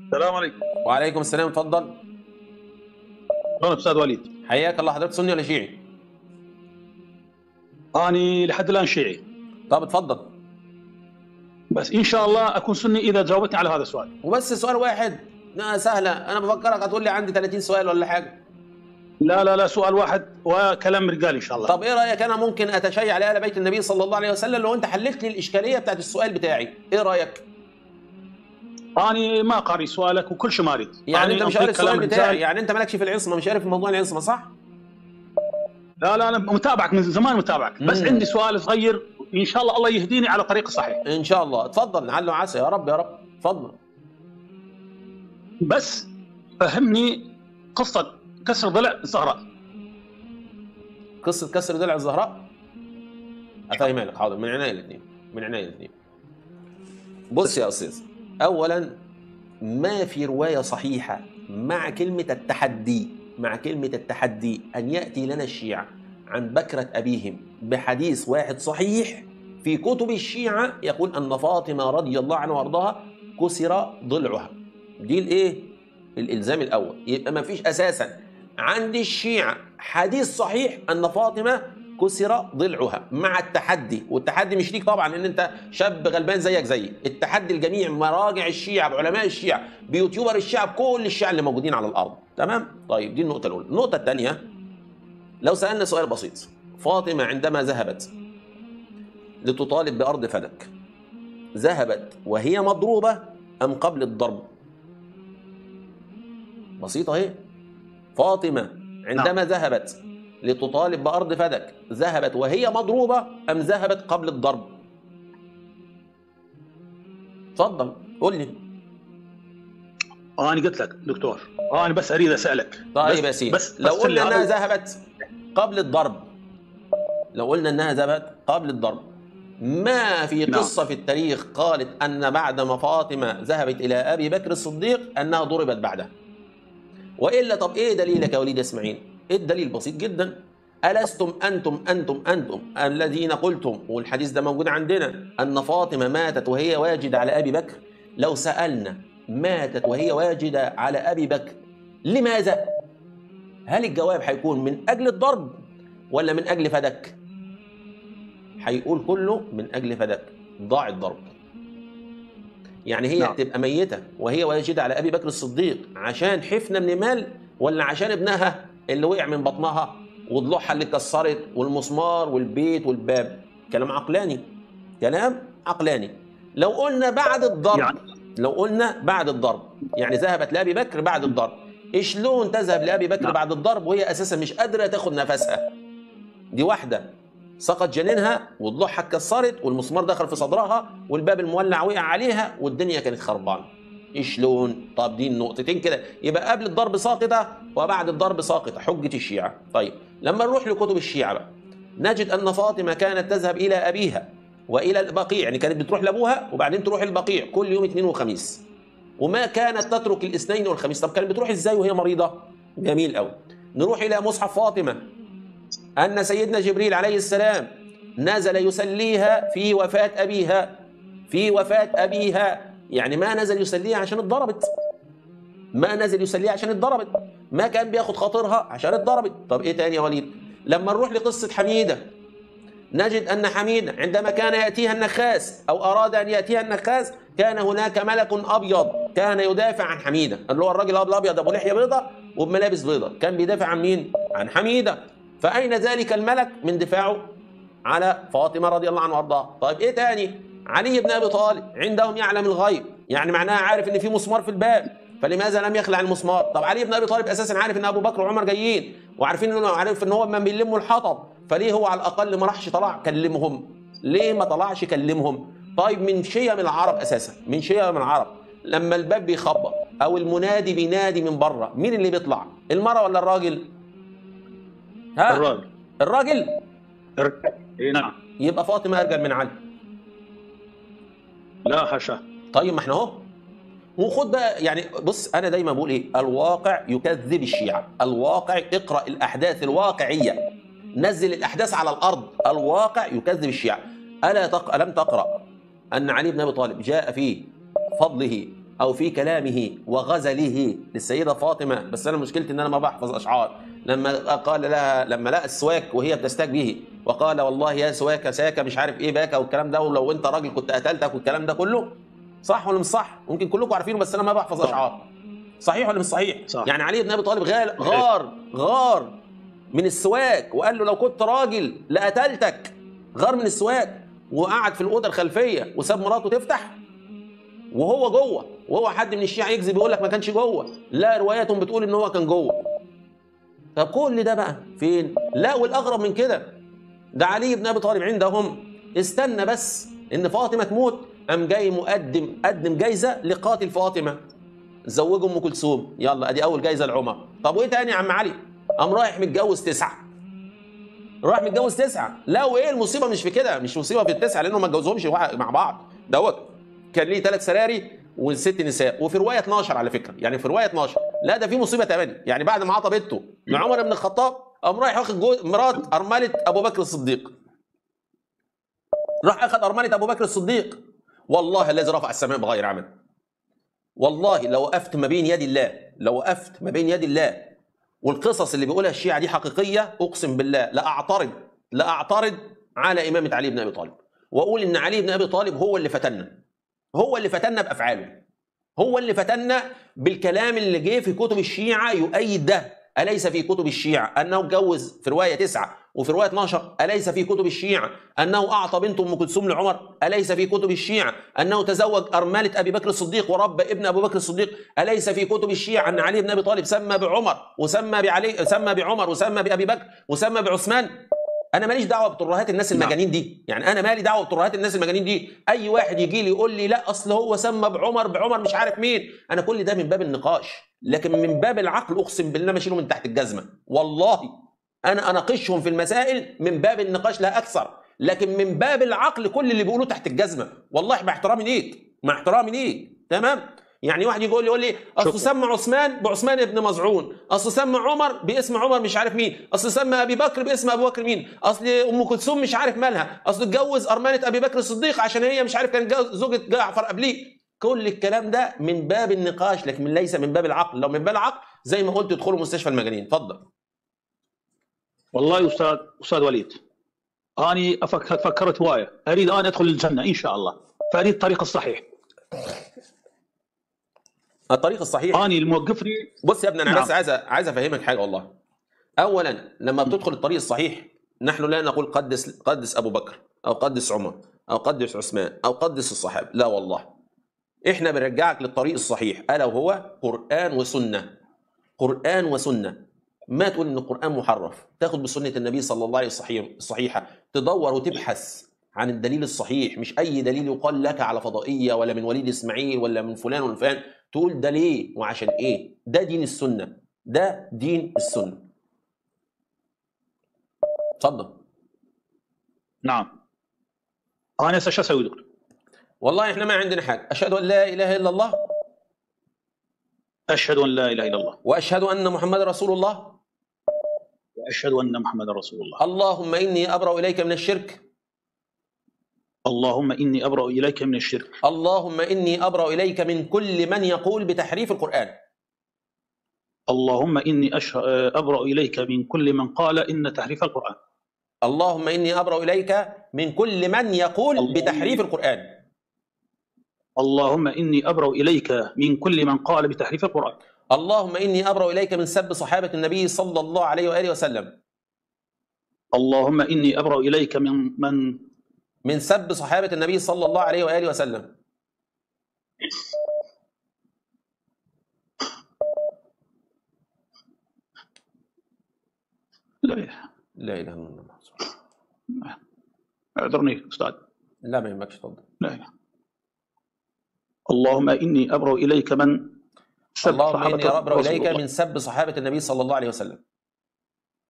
السلام عليكم وعليكم السلام اتفضل انا استاذ وليد حياك الله حضرتك سني ولا شيعي اني لحد الان شيعي طب اتفضل بس ان شاء الله اكون سني اذا جاوبتني على هذا السؤال وبس سؤال واحد لا سهله انا بفكرك هتقول لي عندي 30 سؤال ولا حاجه لا لا لا سؤال واحد وكلام رجال ان شاء الله طب ايه رايك انا ممكن اتشيع لآل بيت النبي صلى الله عليه وسلم لو انت حلت لي الاشكاليه بتاعت السؤال بتاعي ايه رايك اني ما قاري سؤالك وكل شيء ما اريد يعني أني انت مش أعطيك عارف السؤال كلام بتاعي رجال. يعني انت مالكش في العصمه مش عارف موضوع العصمه صح لا لا انا متابعك من زمان متابعك بس مم. عندي سؤال صغير ان شاء الله الله يهديني على طريق صحيح ان شاء الله اتفضل لعل وعسى يا رب يا رب اتفضل بس فهمني قصه كسر ضلع الزهراء قصه كسر ضلع الزهراء افهمها لك حاضر من عناية الاثنين من عناية الاثنين بص يا استاذ اولا ما في روايه صحيحه مع كلمه التحدي مع كلمه التحدي ان ياتي لنا الشيعه عن بكره ابيهم بحديث واحد صحيح في كتب الشيعه يقول ان فاطمه رضي الله عنها وارضاها كسر ضلعها دي الايه الالزام الاول يبقى ما فيش اساسا عند الشيعة حديث صحيح أن فاطمة كسر ضلعها مع التحدي والتحدي مش ليك طبعا ان انت شاب غلبان زيك زيي التحدي الجميع مراجع الشيعة بعلماء الشيعة بيوتيوبر الشيعة بكل الشيعة اللي موجودين على الارض تمام طيب دي النقطة الأولى النقطة الثانية لو سألنا سؤال بسيط فاطمة عندما ذهبت لتطالب بأرض فدك ذهبت وهي مضروبة أم قبل الضرب بسيطة اهي فاطمة عندما ذهبت لتطالب بأرض فدك ذهبت وهي مضروبة أم ذهبت قبل الضرب اتفضل قول لي انا قلت لك دكتور انا بس اريد اسالك طيب بس يا سيدي بس لو بس قلنا اللي انها أنا- ذهبت قبل الضرب لو قلنا انها ذهبت قبل الضرب ما في نعم. قصة في التاريخ قالت أن بعد ما فاطمة ذهبت إلى أبي بكر الصديق أنها ضربت بعده وإلا طب إيه دليلك يا وليد إسماعيل إيه الدليل بسيط جدا ألستم أنتم أنتم أنتم الذين قلتم والحديث ده موجود عندنا أن فاطمة ماتت وهي واجدة على أبي بكر لو سألنا ماتت وهي واجدة على أبي بكر لماذا؟ هل الجواب هيكون من أجل الضرب ولا من أجل فدك؟ هيقول كله من أجل فدك ضاع الضرب يعني هي نعم. تبقى ميتة وهي واجدة على أبي بكر الصديق عشان حفنة من مال ولا عشان ابنها اللي وقع من بطنها وضلوعها اللي اتكسرت والمسمار والبيت والباب كلام عقلاني كلام عقلاني لو قلنا بعد الضرب يعني- لو قلنا بعد الضرب يعني ذهبت لأبي بكر بعد الضرب شلون تذهب لأبي بكر نعم. بعد الضرب وهي أساسا مش قادرة تاخد نفسها دي واحدة سقط جنينها وضلوعها اتكسرت والمسمار دخل في صدرها والباب المولع وقع عليها والدنيا كانت خربانه شلون طب دي النقطتين كده يبقى قبل الضرب ساقطه وبعد الضرب ساقطه حجه الشيعه طيب لما نروح لكتب الشيعه بقى نجد ان فاطمه كانت تذهب الى ابيها والى البقيع يعني كانت بتروح لابوها وبعدين تروح البقيع كل يوم اثنين وخميس وما كانت تترك الاثنين والخميس طب كانت بتروح ازاي وهي مريضه جميل قوي نروح الى مصحف فاطمه أن سيدنا جبريل عليه السلام نزل يسليها في وفاة أبيها في وفاة أبيها يعني ما نزل يسليها عشان اتضربت ما نزل يسليها عشان اتضربت ما كان بياخد خاطرها عشان اتضربت طب ايه تاني يا وليد لما نروح لقصة حميدة نجد أن حميدة عندما كان يأتيها النخاس أو أراد أن يأتيها النخاس كان هناك ملك أبيض كان يدافع عن حميدة اللي هو الراجل الأبيض أبو لحية بيضة وبملابس بيضة كان بيدافع عن مين؟ عن حميدة فأين ذلك الملك من دفاعه على فاطمة رضي الله عنها وارضاها طيب ايه تاني علي بن ابي طالب عندهم يعلم الغيب يعني معناها عارف ان في مسمار في الباب فلماذا لم يخلع المسمار طب علي بن ابي طالب اساسا عارف ان ابو بكر وعمر جايين وعارفين انه عارف ان هو من بيلموا الحطب فليه هو على الاقل ما راحش طلع كلمهم ليه ما طلعش كلمهم طيب من شيم العرب اساسا من شيم العرب لما الباب بيخبط او المنادي بينادي من بره مين اللي بيطلع المرأة ولا الراجل ها الراجل الراجل الر- اي نعم يبقى فاطمه ارجل من علي لا حاشا طيب ما احنا اهو وخد بقى يعني بص انا دايما بقول ايه الواقع يكذب الشيعه الواقع اقرا الاحداث الواقعيه نزل الاحداث على الارض الواقع يكذب الشيعه الا تق... الم تقرا ان علي بن ابي طالب جاء في فضله او في كلامه وغزله للسيده فاطمه بس انا مشكلتي ان انا ما بحفظ اشعار لما قال لها لما لقى السواك وهي بتستاك به وقال والله يا سواك ساك مش عارف ايه باكا والكلام ده ولو انت راجل كنت قتلتك والكلام ده كله صح ولا مش صح؟ ممكن كلكم عارفينه بس انا ما بحفظ صح. اشعار صحيح ولا مش صحيح؟ صح. يعني علي بن ابي طالب غال- غار غار من السواك وقال له لو كنت راجل لقتلتك غار من السواك وقعد في الاوضه الخلفيه وساب مراته تفتح وهو جوه وهو حد من الشيعة يكذب يقول لك ما كانش جوه لا رواياتهم بتقول ان هو كان جوه طب كل ده بقى فين لا والاغرب من كده ده علي بن ابي طالب عندهم استنى بس ان فاطمه تموت قام جاي مقدم قدم جايزه لقاتل فاطمه زوجه ام كلثوم يلا ادي اول جايزه لعمر طب وايه تاني يا عم علي قام رايح متجوز تسعه راح متجوز تسعه لا وايه المصيبه مش في كده مش مصيبه في التسعه لانه ما اتجوزهمش واحد- مع بعض دوت كان ليه ثلاث سراري وست نساء وفي روايه 12 على فكره يعني في روايه 12 لا ده في مصيبه تانية يعني بعد ما عطى بنته لعمر بن الخطاب قام رايح واخد جو- مرات ارمله ابو بكر الصديق راح اخذ ارمله ابو بكر الصديق والله الذي رفع السماء بغير عمل والله لو وقفت ما بين يد الله لو وقفت ما بين يد الله والقصص اللي بيقولها الشيعة دي حقيقية أقسم بالله لا أعترض لا أعترض على إمامة علي بن أبي طالب وأقول إن علي بن أبي طالب هو اللي فتنا هو اللي فتنا بأفعاله هو اللي فتنا بالكلام اللي جه في كتب الشيعة يؤيد ده أليس في كتب الشيعة أنه اتجوز في رواية تسعة وفي رواية 12 أليس في كتب الشيعة أنه أعطى بنت أم كلثوم لعمر أليس في كتب الشيعة أنه تزوج أرملة أبي بكر الصديق ورب ابن أبو بكر الصديق أليس في كتب الشيعة أن علي بن أبي طالب سمى بعمر وسمى بعلي سمى بعمر وسمى بأبي بكر وسمى بعثمان انا ماليش دعوه بترهات الناس نعم. المجانين دي يعني انا مالي دعوه بترهات الناس المجانين دي اي واحد يجي لي يقول لي لا اصل هو سمى بعمر بعمر مش عارف مين انا كل ده من باب النقاش لكن من باب العقل اقسم بالله ماشيله من تحت الجزمه والله انا اناقشهم في المسائل من باب النقاش لا اكثر لكن من باب العقل كل اللي بيقولوه تحت الجزمه والله مع احترامي ليك مع احترامي ليك تمام يعني واحد يقول لي يقول لي اصل شكراً. سمى عثمان بعثمان بن مزعون اصل سمى عمر باسم عمر مش عارف مين اصل سمى ابي بكر باسم ابو بكر مين اصل ام كلثوم مش عارف مالها اصل اتجوز ارمله ابي بكر الصديق عشان هي مش عارف كان جوز- زوجة جعفر قبليه كل الكلام ده من باب النقاش لكن من ليس من باب العقل لو من باب العقل زي ما قلت ادخلوا مستشفى المجانين اتفضل والله استاذ استاذ وليد اني أفكر فكرت هوايه اريد ان ادخل الجنه ان شاء الله فاريد الطريق الصحيح الطريق الصحيح اني الموقفني بص يا ابني انا نعم. بس عايز عايز افهمك حاجه والله اولا لما بتدخل الطريق الصحيح نحن لا نقول قدس قدس ابو بكر او قدس عمر او قدس عثمان او قدس الصحابه لا والله احنا بنرجعك للطريق الصحيح الا وهو قران وسنه قران وسنه ما تقول ان القران محرف تاخد بسنه النبي صلى الله عليه وسلم الصحيحه تدور وتبحث عن الدليل الصحيح مش اي دليل يقال لك على فضائيه ولا من وليد اسماعيل ولا من فلان ولا فلان تقول ده ليه وعشان ايه ده دين السنه ده دين السنه اتفضل نعم انا هسه شو اسوي دكتور؟ والله احنا ما عندنا حاجه اشهد ان لا اله الا الله اشهد ان لا اله الا الله واشهد ان محمد رسول الله واشهد ان محمدا رسول الله اللهم اني ابرا اليك من الشرك اللهم اني ابرا اليك من الشرك اللهم اني ابرا اليك من كل من يقول بتحريف القران اللهم اني أش... ابرا اليك من كل من قال ان تحريف القران اللهم اني ابرا اليك من كل من يقول اللهم- بتحريف القران اللهم اني ابرا اليك من كل من قال بتحريف القران اللهم اني ابرا اليك من سب صحابه النبي صلى الله عليه واله وسلم اللهم اني ابرا اليك من من من سب صحابه النبي صلى الله عليه واله وسلم لا لا اله الا الله اعذرني استاذ لا ما يهمكش اتفضل لا إله. اللهم اني ابرا اليك من سب اللهم صحابة اني ابرا رسول اليك الله. من سب صحابه النبي صلى الله عليه وسلم